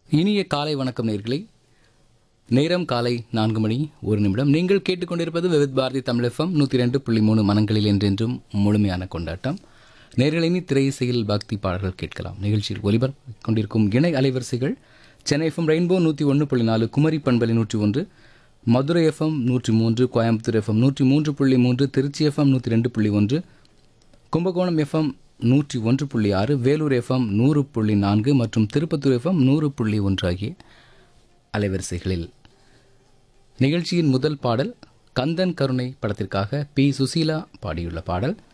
இனிய காலை வணக்கம் நேர்களே நேரம் காலை நான்கு மணி ஒரு நிமிடம் நீங்கள் கேட்டுக்கொண்டிருப்பது விவித் பாரதி தமிழ் எஃப்எம் நூற்றி ரெண்டு புள்ளி மூணு மனங்களில் என்றென்றும் முழுமையான கொண்டாட்டம் நேர்களினி திரையிசையில் பக்தி பாடல்கள் கேட்கலாம் நிகழ்ச்சியில் ஒலிபரப்பு கொண்டிருக்கும் இணை அலைவரிசைகள் சென்னை எஃப்எம் ரெயின்போ நூற்றி ஒன்று புள்ளி நாலு குமரி பண்பலி நூற்றி ஒன்று மதுரை எஃப்எம் நூற்றி மூன்று கோயம்புத்தூர் எஃப்எம் நூற்றி மூன்று புள்ளி மூன்று திருச்சி எஃப்எம் நூற்றி ரெண்டு புள்ளி ஒன்று கும்பகோணம் எஃப்எம் நூற்றி ஒன்று புள்ளி ஆறு வேலூர் எஃப்எம் நூறு புள்ளி நான்கு மற்றும் திருப்பத்தூர் எஃப்எம் நூறு புள்ளி ஒன்று ஆகிய அலைவரிசைகளில் நிகழ்ச்சியின் முதல் பாடல் கந்தன் கருணை படத்திற்காக பி சுசீலா பாடியுள்ள பாடல்